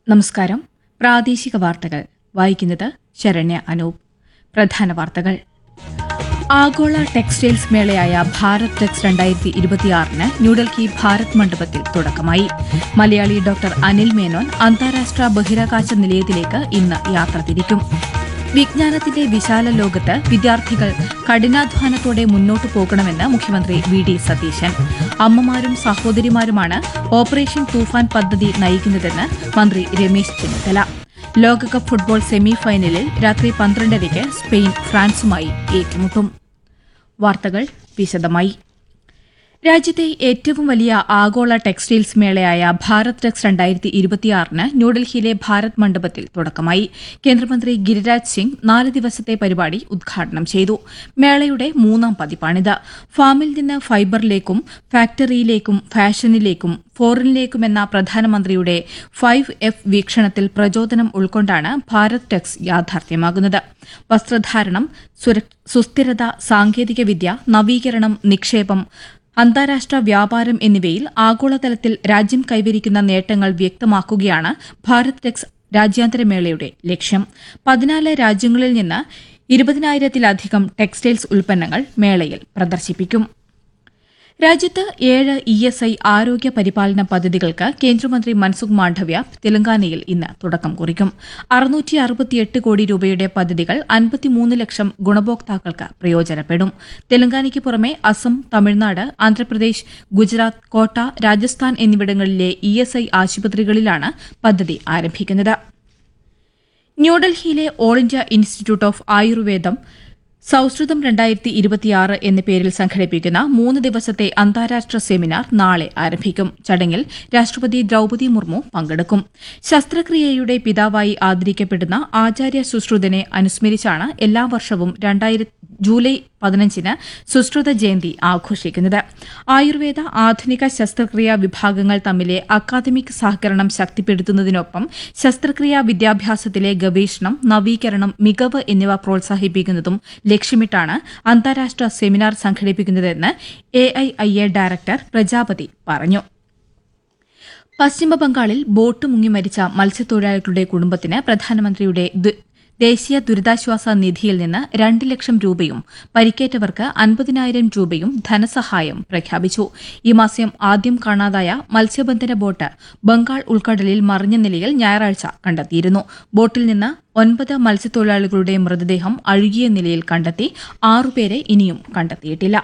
നമസ്കാരം പ്രാദേശിക വാർത്തകൾ വായിക്കുന്നത് ശരണ്യ അനൂപ് പ്രധാന വാർത്തകൾ ആഗോള ടെക്സ്റ്റൈൽസ് മേളയായ ഭാരത് ടെക്സ് രണ്ടായിരത്തി ഇരുപത്തിയാറിന് ന്യൂഡൽഹി ഭാരത് മണ്ഡപത്തിൽ തുടക്കമായി മലയാളി ഡോക്ടർ അനിൽ മേനോൻ അന്താരാഷ്ട്ര ബഹിരാകാശ നിലയത്തിലേക്ക് ഇന്ന് യാത്ര തിരിക്കും വിജ്ഞാനത്തിന്റെ വിശാല ലോകത്ത് വിദ്യാർത്ഥികൾ കഠിനാധ്വാനത്തോടെ മുന്നോട്ടു പോകണമെന്ന് മുഖ്യമന്ത്രി വി ഡി സതീശൻ അമ്മമാരും സഹോദരിമാരുമാണ് ഓപ്പറേഷൻ തൂഫാൻ പദ്ധതി നയിക്കുന്നതെന്ന് മന്ത്രി രമേശ് ചെന്നിത്തല ലോകകപ്പ് ഫുട്ബോൾ സെമി ഫൈനലിൽ രാത്രി പന്ത്രണ്ടരയ്ക്ക് സ്പെയിൻ ഫ്രാൻസുമായി ഏറ്റുമുട്ടും വാർത്തകൾ വിശദമായി രാജ്യത്തെ ഏറ്റവും വലിയ ആഗോള ടെക്സ്റ്റൈൽസ് മേളയായ ഭാരത് ടെക്സ് രണ്ടായിരത്തി ഇരുപത്തിയാറിന് ന്യൂഡൽഹിയിലെ ഭാരത് മണ്ഡപത്തിൽ തുടക്കമായി കേന്ദ്രമന്ത്രി ഗിരിരാജ് സിംഗ് നാല് ദിവസത്തെ പരിപാടി ഉദ്ഘാടനം ചെയ്തു മേളയുടെ മൂന്നാം പതിപ്പാണിത് ഫാമിൽ നിന്ന് ഫൈബറിലേക്കും ഫാക്ടറിയിലേക്കും ഫാഷനിലേക്കും ഫോറിനിലേക്കുമെന്ന പ്രധാനമന്ത്രിയുടെ ഫൈവ് എഫ് വീക്ഷണത്തിൽ പ്രചോദനം ഉൾക്കൊണ്ടാണ് ഭാരത് ടെക്സ് യാഥാർത്ഥ്യമാകുന്നത് വസ്ത്രധാരണം സുര- സുസ്ഥിരത സാങ്കേതികവിദ്യ നവീകരണം നിക്ഷേപം അന്താരാഷ്ട്ര വ്യാപാരം എന്നിവയിൽ ആഗോളതലത്തിൽ രാജ്യം കൈവരിക്കുന്ന നേട്ടങ്ങൾ വ്യക്തമാക്കുകയാണ് ഭാരത് ടെക്സ് രാജ്യാന്തര മേളയുടെ ലക്ഷ്യം പതിനാല് രാജ്യങ്ങളിൽ നിന്ന് ഇരുപതിനായിരത്തിലധികം ടെക്സ്റ്റൈൽസ് ഉൽപ്പന്നങ്ങൾ മേളയിൽ പ്രദർശിപ്പിക്കും രാജ്യത്ത് ഏഴ് ഇ എസ് ഐ ആരോഗ്യ പരിപാലന പദ്ധതികൾക്ക് കേന്ദ്രമന്ത്രി മൻസുഖ് മാണ്ഡവ്യ തെലങ്കാനയിൽ ഇന്ന് തുടക്കം കുറിക്കും അറുന്നൂറ്റി അറുപത്തിയെട്ട് കോടി രൂപയുടെ പദ്ധതികൾ അൻപത്തിമൂന്ന് ലക്ഷം ഗുണഭോക്താക്കൾക്ക് പ്രയോജനപ്പെടും തെലങ്കാനയ്ക്ക് പുറമെ അസം തമിഴ്നാട് ആന്ധ്രാപ്രദേശ് ഗുജറാത്ത് കോട്ട രാജസ്ഥാൻ എന്നിവിടങ്ങളിലെ ഇ എസ് ഐ ആശുപത്രികളിലാണ് പദ്ധതി ആരംഭിക്കുന്നത് ന്യൂഡൽഹിയിലെ ഓൾ ഇന്ത്യ ഇൻസ്റ്റിറ്റ്യൂട്ട് ഓഫ് ആയുർവേദം സൌഹൃദം രണ്ടായിരത്തി ഇരുപത്തിയാറ് എന്ന പേരിൽ സംഘടിപ്പിക്കുന്ന മൂന്ന് ദിവസത്തെ അന്താരാഷ്ട്ര സെമിനാർ നാളെ ആരംഭിക്കും ചടങ്ങിൽ രാഷ്ട്രപതി ദ്രൌപതി മുർമു പങ്കെടുക്കും ശസ്ത്രക്രിയയുടെ പിതാവായി ആദരിക്കപ്പെടുന്ന ആചാര്യ സുശ്രുതനെ അനുസ്മരിച്ചാണ് എല്ലാ വർഷവും രണ്ടായിര- ജൂലൈ പതിനഞ്ചിന് സുശ്രുത ജയന്തി ആഘോഷിക്കുന്നത് ആയുർവേദ ആധുനിക ശസ്ത്രക്രിയാ വിഭാഗങ്ങൾ തമ്മിലെ അക്കാദമിക് സഹകരണം ശക്തിപ്പെടുത്തുന്നതിനൊപ്പം ശസ്ത്രക്രിയാ വിദ്യാഭ്യാസത്തിലെ ഗവേഷണം നവീകരണം മികവ് എന്നിവ പ്രോത്സാഹിപ്പിക്കുന്നതും ലക്ഷ്യമിട്ടാണ് അന്താരാഷ്ട്ര സെമിനാർ സംഘടിപ്പിക്കുന്നതെന്ന് A I I A director Prajapati പറഞ്ഞു പശ്ചിമബംഗാളിൽ ബോട്ട് മുങ്ങി മരിച്ച മത്സ്യത്തൊഴിലാളികളുടെ കുടുംബത്തിന് പ്രധാനമന്ത്രിയുടെ ദു- ദേശീയ ദുരിതാശ്വാസ നിധിയിൽ നിന്ന് രണ്ട് ലക്ഷം രൂപയും പരിക്കേറ്റവർക്ക് അൻപതിനായിരം രൂപയും ധനസഹായം പ്രഖ്യാപിച്ചു ഈ മാസം ആദ്യം കാണാതായ മത്സ്യബന്ധന ബോട്ട് ബംഗാൾ ഉൾക്കടലിൽ മറിഞ്ഞ നിലയിൽ ഞായറാഴ്ച കണ്ടെത്തിയിരുന്നു ബോട്ടിൽ നിന്ന് ഒൻപത് മത്സ്യത്തൊഴിലാളികളുടെ മൃതദേഹം അഴുകിയ നിലയിൽ കണ്ടെത്തി ആറുപേരെ ഇനിയും കണ്ടെത്തിയിട്ടില്ല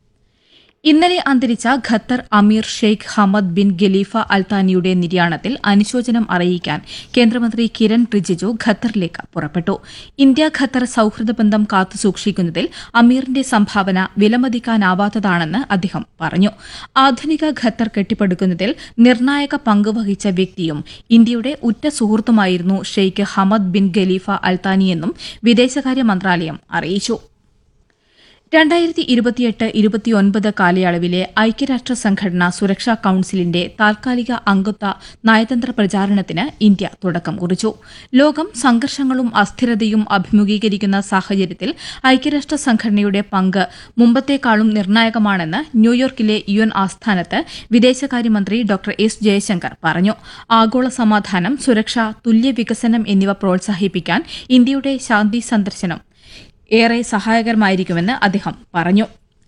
ഇന്നലെ അന്തരിച്ച ഖത്തർ അമീർ ഷെയ്ഖ് ഹമദ് ബിൻ ഖലീഫ അൽത്താനിയുടെ നിര്യാണത്തിൽ അനുശോചനം അറിയിക്കാൻ കേന്ദ്രമന്ത്രി കിരൺ റിജിജു ഖത്തറിലേക്ക് പുറപ്പെട്ടു ഇന്ത്യ ഖത്തർ സൌഹൃദ ബന്ധം കാത്തുസൂക്ഷിക്കുന്നതിൽ അമീറിന്റെ സംഭാവന വിലമതിക്കാനാവാത്തതാണെന്ന് അദ്ദേഹം പറഞ്ഞു ആധുനിക ഖത്തർ കെട്ടിപ്പടുക്കുന്നതിൽ നിർണായക പങ്ക് വഹിച്ച വ്യക്തിയും ഇന്ത്യയുടെ ഉറ്റ സുഹൃത്തുമായിരുന്നു ഷെയ്ഖ് ഹമദ് ബിൻ ഖലീഫ അൽത്താനിയെന്നും വിദേശകാര്യ മന്ത്രാലയം അറിയിച്ചു രണ്ടായിരത്തി ഇരുപത്തിയെട്ട് ഇരുപത്തിയൊൻപത് കാലയളവിലെ ഐക്യരാഷ്ട്ര സംഘടന സുരക്ഷാ കൌൺസിലിന്റെ താൽക്കാലിക അംഗത്വ നയതന്ത്ര പ്രചാരണത്തിന് ഇന്ത്യ തുടക്കം കുറിച്ചു ലോകം സംഘർഷങ്ങളും അസ്ഥിരതയും അഭിമുഖീകരിക്കുന്ന സാഹചര്യത്തിൽ ഐക്യരാഷ്ട്ര സംഘടനയുടെ പങ്ക് മുമ്പത്തേക്കാളും നിർണായകമാണെന്ന് ന്യൂയോർക്കിലെ യു എൻ ആസ്ഥാനത്ത് വിദേശകാര്യമന്ത്രി ഡോക്ടർ എസ് ജയശങ്കർ പറഞ്ഞു ആഗോള സമാധാനം സുരക്ഷ തുല്യ വികസനം എന്നിവ പ്രോത്സാഹിപ്പിക്കാൻ ഇന്ത്യയുടെ ശാന്തി സന്ദർശനം ഏറെ സഹായകരമായിരിക്കുമെന്ന് അദ്ദേഹം പറഞ്ഞു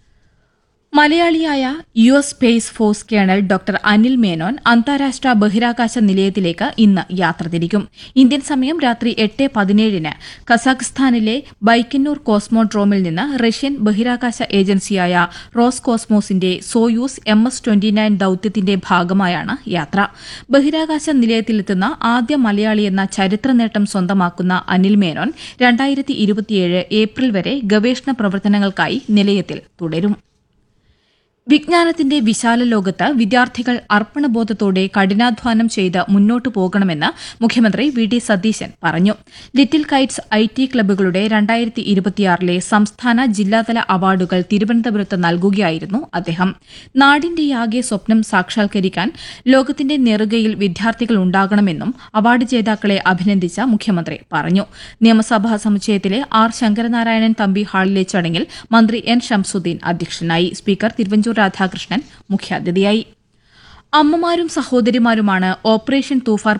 മലയാളിയായ U S space force colonel doctor Anil Menon അന്താരാഷ്ട്ര ബഹിരാകാശ നിലയത്തിലേക്ക് ഇന്ന് യാത്ര തിരിക്കും ഇന്ത്യൻ സമയം രാത്രി എട്ട് പതിനേഴിന് കസാഖ്സ്ഥാനിലെ ബൈക്കന്നൂർ കോസ്മോഡ്രോമിൽ നിന്ന് റഷ്യൻ ബഹിരാകാശ ഏജൻസിയായ റോസ് കോസ്മോസിന്റെ Soyuz M S twenty nine ദൌത്യത്തിന്റെ ഭാഗമായാണ് യാത്ര ബഹിരാകാശ നിലയത്തിലെത്തുന്ന ആദ്യ മലയാളിയെന്ന ചരിത്ര നേട്ടം സ്വന്തമാക്കുന്ന അനിൽ മേനോൻ രണ്ടായിരത്തി ഇരുപത്തിയേഴ് ഏപ്രിൽ വരെ ഗവേഷണ പ്രവർത്തനങ്ങൾക്കായി നിലയത്തിൽ തുടരും വിജ്ഞാനത്തിന്റെ വിശാല ലോകത്ത് വിദ്യാർത്ഥികൾ അർപ്പണബോധത്തോടെ കഠിനാധ്വാനം ചെയ്ത് മുന്നോട്ടു പോകണമെന്ന് മുഖ്യമന്ത്രി വി ഡി സതീശൻ പറഞ്ഞു ലിറ്റിൽ കൈറ്റ്സ് ഐ ടി ക്ലബ്ബുകളുടെ രണ്ടായിരത്തി ഇരുപത്തിയാറിലെ സംസ്ഥാന ജില്ലാതല അവാർഡുകൾ തിരുവനന്തപുരത്ത് നൽകുകയായിരുന്നു അദ്ദേഹം നാടിന്റെയാകെ സ്വപ്നം സാക്ഷാത്കരിക്കാൻ ലോകത്തിന്റെ നെറുകയിൽ വിദ്യാർത്ഥികൾ ഉണ്ടാകണമെന്നും അവാർഡ് ജേതാക്കളെ അഭിനന്ദിച്ച മുഖ്യമന്ത്രി പറഞ്ഞു നിയമസഭാ സമുച്ചയത്തിലെ ആർ ശങ്കരനാരായണൻ തമ്പി ഹാളിലെ ചടങ്ങിൽ മന്ത്രി എൻ ഷംസുദ്ദീൻ അധ്യക്ഷനായി സ്പീക്കർ തിരുവഞ്ചൂർ രാധാകൃഷ്ണൻ മുഖ്യാതിഥിയായി അമ്മമാരും സഹോദരിമാരുമാണ് ഓപ്പറേഷൻ തൂഫാർ